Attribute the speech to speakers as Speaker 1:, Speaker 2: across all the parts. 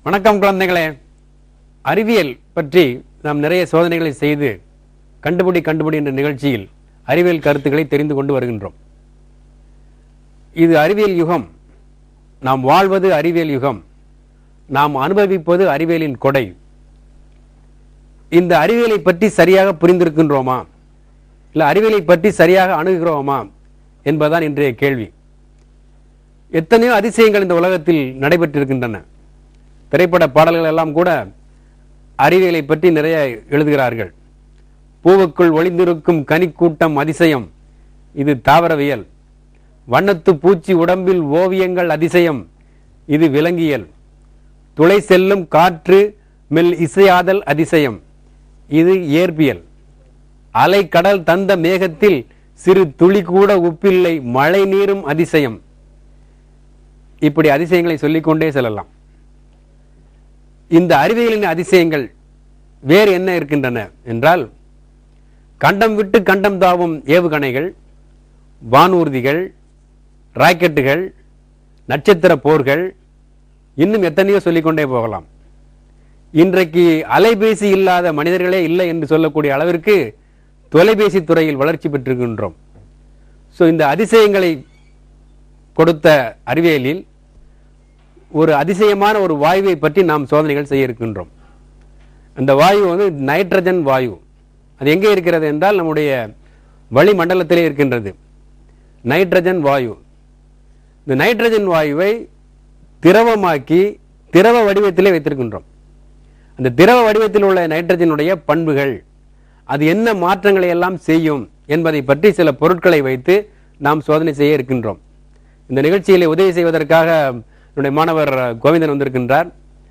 Speaker 1: வணக்கம் குழந்தைகளே அறிவியல் பற்றி நாம் நிறைய சோதனைகளை செய்து கண்டுபிடி கண்டுபிடி என்ற நிகழ்ச்சியில் அறிவியல் கருத்துக்களை தெரிந்து கொண்டு வருகின்றோம் இது அறிவியல் யுகம் நாம் வாழ்வது அறிவியல் யுகம் நாம் அனுபவிப்பது அறிவியலின் கொடை இந்த அறிவியலை பற்றி சரியாக புரிந்திருக்கின்றோமா இல்லை அறிவியலை பற்றி சரியாக அணுகுகிறோமா என்பதுதான் இன்றைய கேள்வி எத்தனையோ அதிசயங்கள் இந்த உலகத்தில் நடைபெற்றிருக்கின்றன திரைப்பட பாடல்கள் எல்லாம் கூட அறிவியலை பற்றி நிறைய எழுதுகிறார்கள் பூவுக்குள் ஒளிந்திருக்கும் கனிக்கூட்டம் அதிசயம் இது தாவரவியல் வண்ணத்து பூச்சி உடம்பில் ஓவியங்கள் அதிசயம் இது விலங்கியல் துளை செல்லும் காற்று மெல் இசையாதல் அதிசயம் இது இயற்பியல் அலை கடல் தந்த மேகத்தில் சிறு துளி கூட உப்பில்லை மழை நீரும் அதிசயம் இப்படி அதிசயங்களை சொல்லிக்கொண்டே செல்லலாம் இந்த அறிவியலின் அதிசயங்கள் வேறு என்ன இருக்கின்றன என்றால் கண்டம் விட்டு கண்டம் தாவும் ஏவுகணைகள் வானூர்திகள் ராக்கெட்டுகள் நட்சத்திர போர்கள் இன்னும் எத்தனையோ சொல்லிக்கொண்டே போகலாம் இன்றைக்கு அலைபேசி இல்லாத மனிதர்களே இல்லை என்று சொல்லக்கூடிய அளவிற்கு தொலைபேசி துறையில் வளர்ச்சி பெற்றிருக்கின்றோம் ஸோ இந்த அதிசயங்களை கொடுத்த அறிவியலில் ஒரு அதிசயமான ஒரு வாயுவை பற்றி நாம் சோதனைகள் செய்ய இருக்கின்றோம் அந்த வாயு வந்து நைட்ரஜன் வாயு அது எங்கே இருக்கிறது என்றால் நம்முடைய வளிமண்டலத்திலே இருக்கின்றது நைட்ரஜன் வாயு இந்த நைட்ரஜன் வாயுவை திரவமாக்கி திரவ வடிவத்திலே வைத்திருக்கின்றோம் அந்த திரவ வடிவத்தில் உள்ள நைட்ரஜனுடைய பண்புகள் அது என்ன மாற்றங்களை எல்லாம் செய்யும் என்பதை பற்றி சில பொருட்களை வைத்து நாம் சோதனை செய்ய இருக்கின்றோம் இந்த நிகழ்ச்சியிலே உதவி செய்வதற்காக என்னுடைய மாணவர் கோவிந்தன் வந்திருக்கின்றார்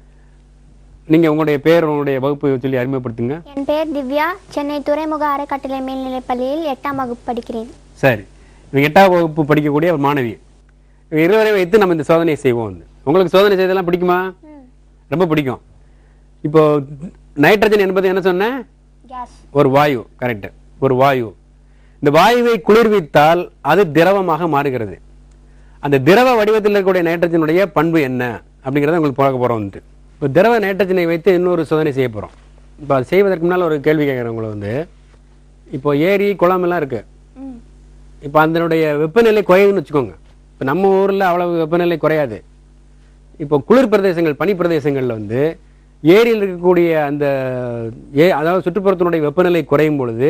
Speaker 1: நீங்க உங்களுடைய பேர் உங்களுடைய வகுப்பு சொல்லி அறிமுகப்படுத்துங்க
Speaker 2: என் பெயர் திவ்யா சென்னை துறைமுக அறக்கட்டளை மேல்நிலைப்பள்ளியில் எட்டாம் வகுப்பு படிக்கிறேன்
Speaker 1: சரி இவங்க எட்டாம் வகுப்பு படிக்கக்கூடிய ஒரு மாணவி இவங்க இருவரை வைத்து நம்ம இந்த சோதனையை செய்வோம் வந்து உங்களுக்கு சோதனை செய்ததெல்லாம் பிடிக்குமா ரொம்ப பிடிக்கும் இப்போ நைட்ரஜன் என்பது என்ன சொன்னேன்
Speaker 2: கேஸ்
Speaker 1: ஒரு வாயு கரெக்ட் ஒரு வாயு இந்த வாயுவை குளிர்வித்தால் அது திரவமாக மாறுகிறது அந்த திரவ வடிவத்தில் இருக்கக்கூடிய நைட்ரஜனுடைய பண்பு என்ன அப்படிங்கிறத உங்களுக்கு பார்க்க போறோம் வந்துட்டு இப்போ திரவ நைட்ரஜனை வைத்து இன்னொரு சோதனை செய்ய போறோம் இப்போ அது செய்வதற்கு முன்னால் ஒரு கேள்வி கேட்குறேன் உங்களை வந்து இப்போ ஏரி குளம் எல்லாம் இருக்கு
Speaker 2: ம்
Speaker 1: இப்போ அதனுடைய வெப்பநிலை குறையுதுன்னு வச்சுக்கோங்க இப்போ நம்ம ஊரில் அவ்வளவு வெப்பநிலை குறையாது இப்போ குளிர் பிரதேசங்கள் பனி பிரதேசங்களில் வந்து ஏரியில் இருக்கக்கூடிய அந்த ஏ அதாவது சுற்றுப்புறத்தினுடைய வெப்பநிலை குறையும் பொழுது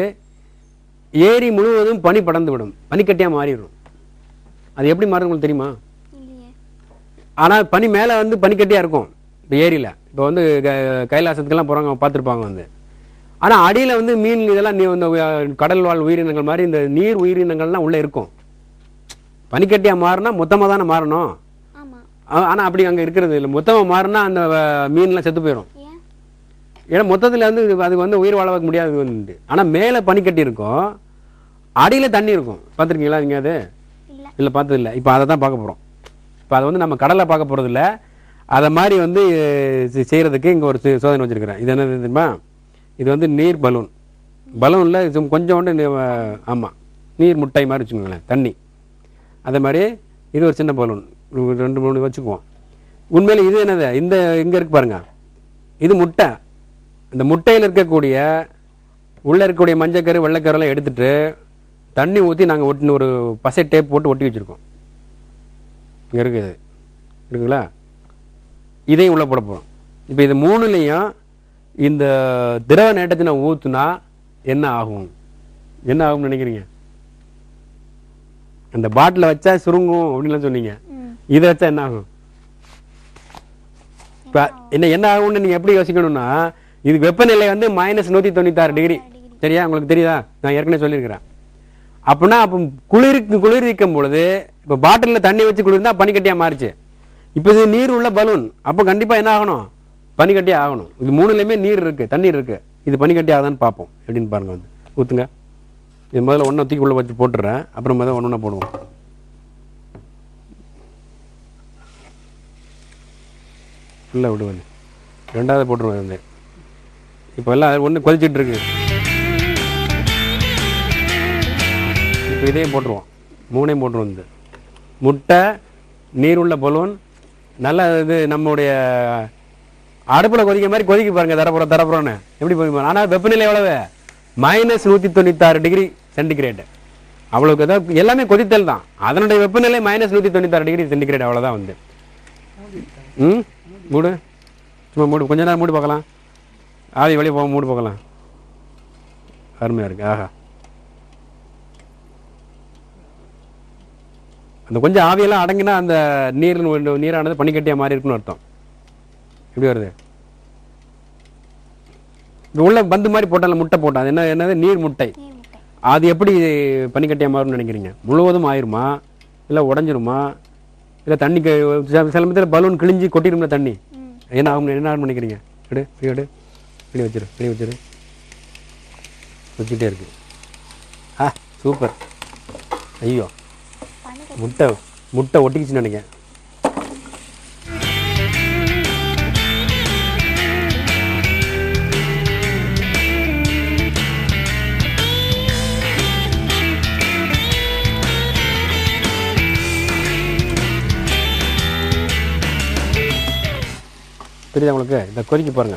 Speaker 1: ஏரி முழுவதும் பனி படர்ந்து விடும் பனிக்கட்டியாக மாறிடும் அது எப்படி மாறும் உங்களுக்கு தெரியுமா
Speaker 2: இல்லையே
Speaker 1: ஆனால் பனி மேலே வந்து பனிக்கட்டியாக இருக்கும் இப்போ ஏரியில் இப்போ வந்து க- கைலாசத்துக்கெல்லாம் போகிறவங்க பார்த்துருப்பாங்க வந்து ஆனால் அடியில் வந்து மீன் இதெல்லாம் நீ இந்த உய- கடல் வாழ் உயிரினங்கள் மாதிரி இந்த நீர் உயிரினங்கள்லாம் உள்ளே இருக்கும் பனிக்கட்டியாக மாறினா மொத்தமாக தானே மாறணும்
Speaker 2: ஆமாம்
Speaker 1: ஆ- ஆனா அப்படி அங்கே இருக்கிறது இல்லை மொத்தமாக மாறினா அந்த அஹ், மீன்லாம் செத்து போயிடும்
Speaker 2: ஏன்
Speaker 1: ஏன்னா மொத்தத்தில் வந்து இது- அது வந்து உயிர் வாழ வைக்க முடியாது வந்து ஆனால் மேலே பனிக்கட்டி இருக்கும் அடியில் தண்ணி இருக்கும் பார்த்துருக்கீங்களா நீங்கள் அது
Speaker 2: இல்லை
Speaker 1: இல்லை பார்த்தது இல்லை இப்போ அதை தான் பார்க்க போகிறோம் இப்போ அதை வந்து நம்ம கடலை பார்க்க போகிறது இல்லை அதை மாதிரி வந்து அஹ், செய்யறதுக்கு இங்கே ஒரு சோ- சோதனை வச்சுருக்கிறேன் இது என்ன தெரியுமா இது வந்து நீர் பலூன் பலூனில் கொஞ்சோண்டு ஆமாம் நீர் முட்டை மாதிரி வச்சுக்கோங்களேன் தண்ணி அதே மாதிரி இது ஒரு சின்ன பலூன் ஒரு ரெண்டு மூணு வச்சுக்குவோம் உண்மையில இது என்னது இந்த இங்கே இருக்கு பாருங்க இது முட்டை இந்த முட்டையில் இருக்கக்கூடிய உள்ளே இருக்கக்கூடிய மஞ்சக்கரு வெள்ளைக்கருலாம் எடுத்துட்டு தண்ணி ஊற்றி நாங்கள் ஒட்டின ஒரு பசை டேப் போட்டு ஒட்டி வச்சுருக்கோம் இங்கே இருக்குது இருக்குங்களா இதையும் உள்ளே போட போகிறோம் இப்போ இது மூணுலேயும் இந்த திரவ நேட்டத்தினை ஊற்றுனா என்ன ஆகும் என்ன ஆகும்னு நினைக்கிறீங்க அந்த பாட்டில் வச்சா சுருங்கும் அப்படின்லாம் சொன்னீங்க
Speaker 2: ம்
Speaker 1: இதை வச்சா என்ன ஆகும் இப்போ என்ன என்ன ஆகும்னு நீங்கள் எப்படி யோசிக்கணும்னா இது வெப்பநிலை வந்து மைனஸ் நூற்றி தொண்ணூத்தாறு டிகிரி சரியா உங்களுக்கு தெரியுதா நான் ஏற்கனவே சொல்லியிருக்கிறேன் அப்படின்னா அப்போ குளிருக்கு குளிர்விக்கும் பொழுது இப்போ பாட்டிலில் தண்ணி வச்சு குளிர்ந்தா பனிக்கட்டியாக மாறிச்சு இப்போ இது நீர் உள்ள பலூன் அப்போ கண்டிப்பாக என்ன ஆகணும் பனிக்கட்டியாக ஆகணும் இது மூணுலையுமே நீர் இருக்கு தண்ணீர் இருக்கு இது பனிக்கட்டி ஆகுதான்னு பார்ப்போம் எப்படின்னு பாருங்க வந்து ஊற்றுங்க இது முதல்ல ஒன்றை தூக்கி உள்ள வச்சு போட்டுறேன் அப்புறம் முதல்ல ஒன்று ஒன்றா போடுவோம் ஃபுல்லாக விடுவது ரெண்டாவது போட்டுருவேன் வந்து இப்போ எல்லாம் ஒன்று கொதிச்சிட்டு இருக்கு இப்போ இதையும் போட்டுருவோம் மூணையும் போட்டுருவோம் இந்த முட்டை நீருள்ள பலூன் நல்ல இது நம்முடைய அடுப்புல கொதிக்க மாதிரி கொதிக்க பாருங்க தரப்புறம் தரப்புறம்னு எப்படி போய் ஆனா வெப்பநிலை எவ்வளவு மைனஸ் நூத்தி தொண்ணூத்தாறு டிகிரி சென்டிகிரேட் அவ்வளவுக்கு அதாவது எல்லாமே கொதித்தல் தான் அதனுடைய வெப்பநிலை மைனஸ் நூத்தி தொண்ணூத்தாறு டிகிரி சென்டிகிரேட் அவ்வளவுதான் வந்து ம் மூடு சும்மா மூடு கொஞ்ச நேரம் மூடு பார்க்கலாம் ஆவி வெளியே போக மூடு பார்க்கலாம் அருமையா இருக்கு ஆஹா அந்த கொஞ்சம் ஆவியெல்லாம் அடங்கினா அந்த நீர் நீரானது பனிக்கட்டியா மாறி இருக்குன்னு அர்த்தம் எப்படி வருது இந்த உள்ள பந்து மாதிரி போட்டால முட்டை போட்டா அது என்ன என்னது நீர் முட்டை
Speaker 2: நீர் முட்டை
Speaker 1: அது எப்படி பனிக்கட்டியா மாறும்னு நினைக்கிறீங்க முழுவதும் ஆயிருமா இல்லை உடஞ்சிருமா இல்லை தண்ணி க- சில சில சமயத்தில் பலூன் கிழிஞ்சு கொட்டிரும்ல தண்ணி
Speaker 2: ம்
Speaker 1: என்ன ஆகும் என்ன ஆகும் நினைக்கிறீங்க எடு இப்படி எடு இப்படி வச்சிரு இப்படி வச்சிரு வச்சுட்டே இருக்கு ஆ சூப்பர் ஐயோ
Speaker 2: பனிக்கட்டி
Speaker 1: முட்டை முட்டை ஒட்டிக்கிச்சுன்னு நினைக்கிறேன் தெரியுதா உங்களுக்கு இந்த கொதிக்க பாருங்க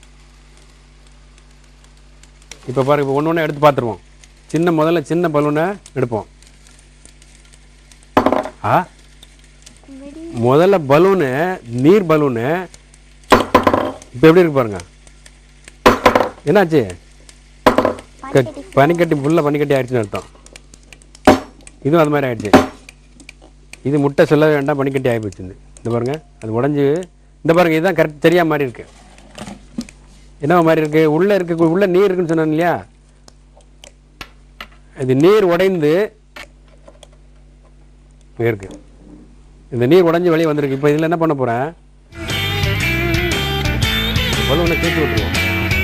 Speaker 1: இப்போ பாருங்க இப்போ ஒன்று ஒன்று எடுத்து பார்த்துருவோம் சின்ன முதல்ல சின்ன பலூனை எடுப்போம் ஆ
Speaker 2: வெடி
Speaker 1: முதல்ல பலூனு நீர் பலூனு இப்போ எப்படி இருக்கு பாருங்க என்னாச்சு க-
Speaker 2: பனிக்கட்டி
Speaker 1: பனிக்கட்டி ஃபுல்லாக பனிக்கட்டி ஆயிடுச்சுன்னு அர்த்தம் இதுவும் அது மாதிரி ஆயிடுச்சு இது முட்டை சொல்ல வேண்டாம் பனிக்கட்டி ஆகி போச்சு இந்த. இந்த பாருங்க அது உடஞ்சி இந்த பாருங்க இதுதான் கரெக்ட் சரியா மாதிரி இருக்கு என்ன மாதிரி இருக்கு உள்ள இருக்கு உள்ள நீர் இருக்குன்னு சொன்னேன் இல்லையா இது நீர் உடைந்து இங்க இருக்கு இந்த நீர் உடைஞ்சு வெளியே வந்திருக்கு இப்போ இதில் என்ன பண்ண போறேன் பலூனை கேட்டு விட்டுருவோம்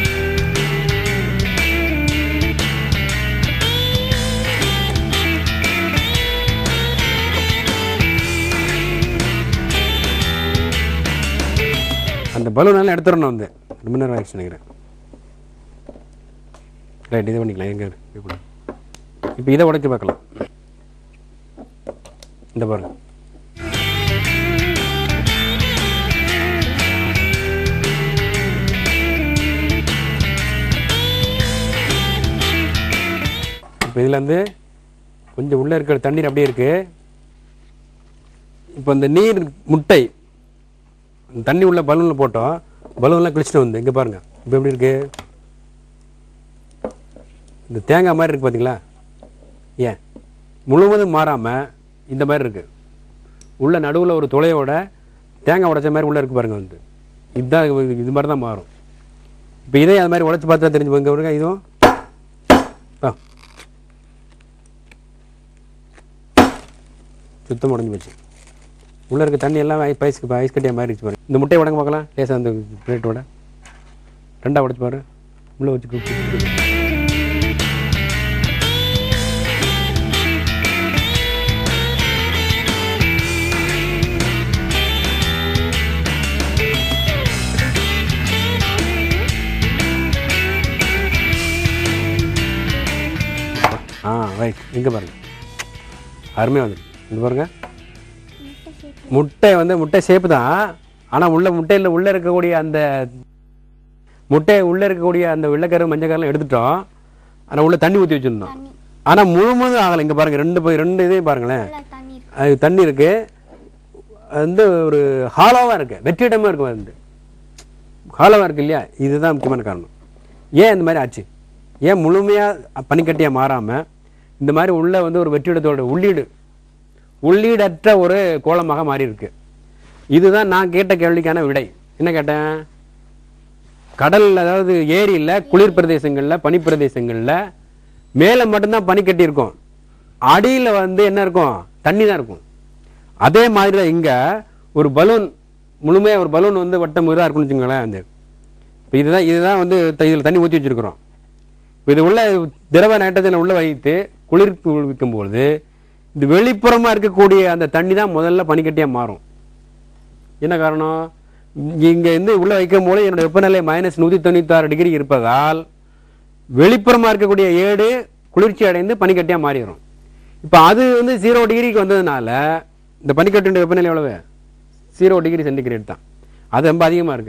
Speaker 1: அந்த பலூனெல்லாம் எடுத்துடணும் வந்து ரொம்ப நேரம் ஆயிடுச்சு நினைக்கிறேன் ரைட் இது பண்ணிக்கலாம் எங்க இப்போ இதை உடைச்சு பார்க்கலாம் இந்த பாருங்க இப்போ இதில் வந்து கொஞ்சம் உள்ளே இருக்கிற தண்ணீர் அப்படியே இருக்கு இப்போ இந்த நீர் முட்டை இந்த தண்ணி உள்ள பலூனில் போட்டோம் பலூன்லாம் கிழிச்சிட்டு வந்து இங்கே பாருங்க இப்போ எப்படி இருக்கு இந்த தேங்காய் மாதிரி இருக்கு பார்த்தீங்களா ஏன் முழுவதும் மாறாமல் இந்த மாதிரி இருக்கு உள்ள நடுவில் ஒரு துளையோட தேங்காய் உடைச்ச மாதிரி உள்ள இருக்கு பாருங்க வந்து இதுதான் இது- இது மாதிரி தான் மாறும் இப்போ இதே அது மாதிரி உடைச்சு பார்த்தா தெரிஞ்சு இங்கே பாருங்க இதுவும் ஆ சுத்தம் உடஞ்சி போச்சு உள்ள இருக்க தண்ணி எல்லாம் ஐஸ் ஐஸ் ஐஸ் கட்டியா மாறிடுச்சு பாரு இந்த முட்டையை உடங்க பார்க்கலாம் லேசா அந்த பிளேட்டோட ரெண்டா உடைச்சு பாரு உள்ள வச்சு குத்தி குத்தி. ஆ ரைட் இங்கே பாருங்க அருமையாக வந்து இங்கே பாருங்க
Speaker 2: முட்டை சேர்த்து
Speaker 1: முட்டை வந்து முட்டை ஷேப்பு தான் ஆனால் உள்ள முட்டையில் உள்ளே இருக்கக்கூடிய அந்த முட்டை உள்ளே இருக்கக்கூடிய அந்த வெள்ளைக்கரு மஞ்சக்கருலாம் எடுத்துட்டோம் ஆனால் உள்ள தண்ணி ஊற்றி வச்சுருந்தோம்
Speaker 2: தண்ணி
Speaker 1: ஆனால் முழுவதும் ஆகலை இங்கே பாருங்கள் ரெண்டு போய் ரெண்டு இதையும் பாருங்களேன்
Speaker 2: உள்ள தண்ணி இருக்கு
Speaker 1: அது தண்ணி இருக்கு அது வந்து ஒரு ஹாலோவாக இருக்கு வெற்றிடமாக இருக்கும் அது வந்து ஹாலோவாக இருக்கு இல்லையா இதுதான் முக்கியமான காரணம் ஏன் இந்த மாதிரி ஆச்சு ஏன் முழுமையாக பனிக்கட்டியாக மாறாமல் இந்த மாதிரி உள்ள வந்து ஒரு வெற்றிடத்தோட உள்ளீடு உள்ளீடற்ற ஒரு கோலமாக மாறி இருக்கு இதுதான் நான் கேட்ட கேள்விக்கான விடை என்ன கேட்டேன் கடல் அதாவது ஏரியில் குளிர் பிரதேசங்களில் பனிப்பிரதேசங்களில் மேலே மட்டும்தான் பனி கட்டி இருக்கும் அடியில் வந்து என்ன இருக்கும் தண்ணி தான் இருக்கும் அதே மாதிரி தான் இங்கே ஒரு பலூன் முழுமையாக ஒரு பலூன் வந்து வட்டம் இதாக இருக்குன்னு வச்சுக்கோங்களேன் அந்த இப்போ இதுதான் இதுதான் வந்து இதில் தண்ணி ஊற்றி வச்சிருக்கிறோம் இப்போ இது உள்ள திரவ நைட்ரஜனை உள்ள வைத்து குளிர் வைக்கும்பொழுது இது வெளிப்புறமாக இருக்கக்கூடிய அந்த தண்ணி தான் முதல்ல பனிக்கட்டியாக மாறும் என்ன காரணம் இங்கே இருந்து உள்ள வைக்கும் போது என்னோட வெப்பநிலை மைனஸ் நூற்றி தொண்ணூத்தாறு டிகிரி இருப்பதால் வெளிப்புறமாக இருக்கக்கூடிய ஏடு குளிர்ச்சி அடைந்து பனிக்கட்டியாக மாறிடும் இப்போ அது வந்து ஜீரோ டிகிரிக்கு வந்ததுனால இந்த பனிக்கட்டினுடைய வெப்பநிலை எவ்வளவு ஜீரோ டிகிரி சென்டிகிரேட் தான் அது ரொம்ப அதிகமாக இருக்கு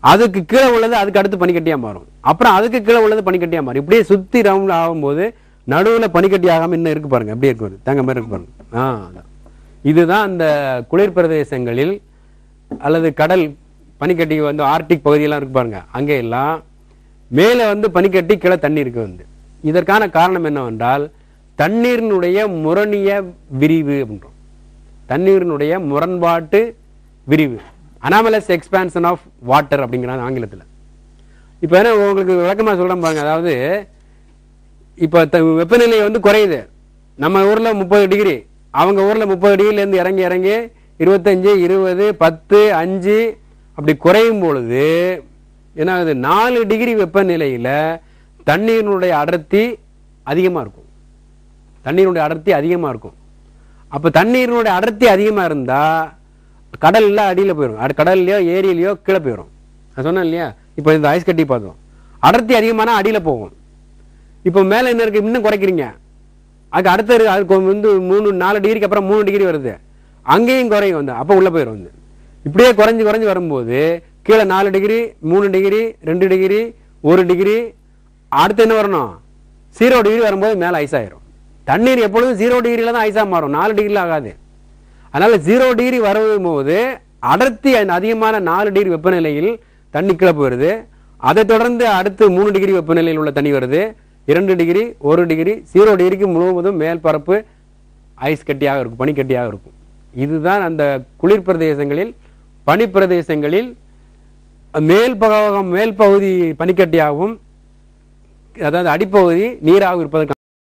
Speaker 1: அதுக்கு கீழே உள்ளது அதுக்கு அடுத்து பனிக்கட்டியா மாறும் அப்புறம் அதுக்கு கீழே உள்ளது பனிக்கட்டியா மாறும் இப்படியே சுத்தி ரவுண்ட் ஆகும்போது நடுவுல பனிக்கட்டி ஆகாம இன்னும் இருக்கு பாருங்க அப்படியே இருக்கு பாருங்க. தங்க மாதிரி இருக்கு பாருங்க ஆ அதான். இதுதான் அந்த குளிர் பிரதேசங்களில் அல்லது கடல் பனிக்கட்டி வந்து ஆர்டிக் பகுதியெல்லாம் இருக்கு பாருங்க அங்கே எல்லாம் மேலே வந்து பனிக்கட்டி கீழே தண்ணி இருக்கு வந்து இதற்கான காரணம் என்னவென்றால் தண்ணீரினுடைய முரணிய விரிவு அப்படின்றோம் தண்ணீரினுடைய முரண்பாட்டு விரிவு அனாமலஸ் எக்ஸ்பான்ஷன் ஆஃப் வாட்டர் அப்படிங்கிறாங்க ஆங்கிலத்தில் இப்போ என்ன உங்களுக்கு விளக்கமாக சொல்கிறேன் பாருங்க அதாவது இப்போ த- வெப்பநிலை வந்து குறையுது நம்ம ஊரில் முப்பது டிகிரி அவங்க ஊரில் முப்பது டிகிரிலேருந்து இறங்கி இறங்கி இருபத்தஞ்சு இருபது பத்து அஞ்சு அப்படி குறையும் பொழுது என்ன ஆகுது நாலு டிகிரி வெப்பநிலையில் தண்ணீரினுடைய அடர்த்தி அதிகமாக இருக்கும் தண்ணீருடைய அடர்த்தி அதிகமாக இருக்கும் அப்போ தண்ணீரினுடைய அடர்த்தி அதிகமாக இருந்தால் கடல்ல அடியில் போயிடும் அட கடல்லையோ ஏரியிலையோ கீழே போயிடும் நான் சொன்னேன் இல்லையா இப்போ இந்த ஐஸ் கட்டி பார்த்தோம் அடர்த்தி அதிகமானா அடியில் போகும் இப்போ மேலே என்ன இருக்கு இன்னும் குறைக்கிறீங்க அதுக்கு அடுத்த இருக்கு, அதுக்கு வந்து மூணு நாலு டிகிரிக்கு அப்புறம் மூணு டிகிரி வருது அங்கேயும் குறையும் வந்து அப்போ உள்ளே போயிடும் வந்து இப்படியே குறைஞ்சு குறைஞ்சு வரும்போது கீழே நாலு டிகிரி மூணு டிகிரி ரெண்டு டிகிரி ஒரு டிகிரி அடுத்து என்ன வரணும் ஜீரோ டிகிரி வரும்போது மேலே ஐஸ் ஆயிரும் தண்ணீர் எப்பொழுதும் ஜீரோ டிகிரியில் தான் ஐஸாக மாறும் நாலு டிகிரியில் ஆகாது அதனால ஜீரோ டிகிரி வரும்போது அடர்த்தி அந்த அதிகமான நாலு டிகிரி வெப்பநிலையில் தண்ணி கீழே போயிடுது அதை தொடர்ந்து அடுத்து மூணு டிகிரி வெப்பநிலையில் உள்ள தண்ணி வருது இரண்டு டிகிரி ஒரு டிகிரி ஜீரோ டிகிரிக்கு முழுவதும் மேல் பரப்பு ஐஸ் கட்டியாக இருக்கும் பனிக்கட்டியாக இருக்கும் இதுதான் அந்த குளிர் பிரதேசங்களில் பனிப்பிரதேசங்களில் மேல் பகம் மேல் பகுதி பனிக்கட்டியாகவும் அதாவது அடிப்பகுதி நீராகவும் இருப்பதற்கு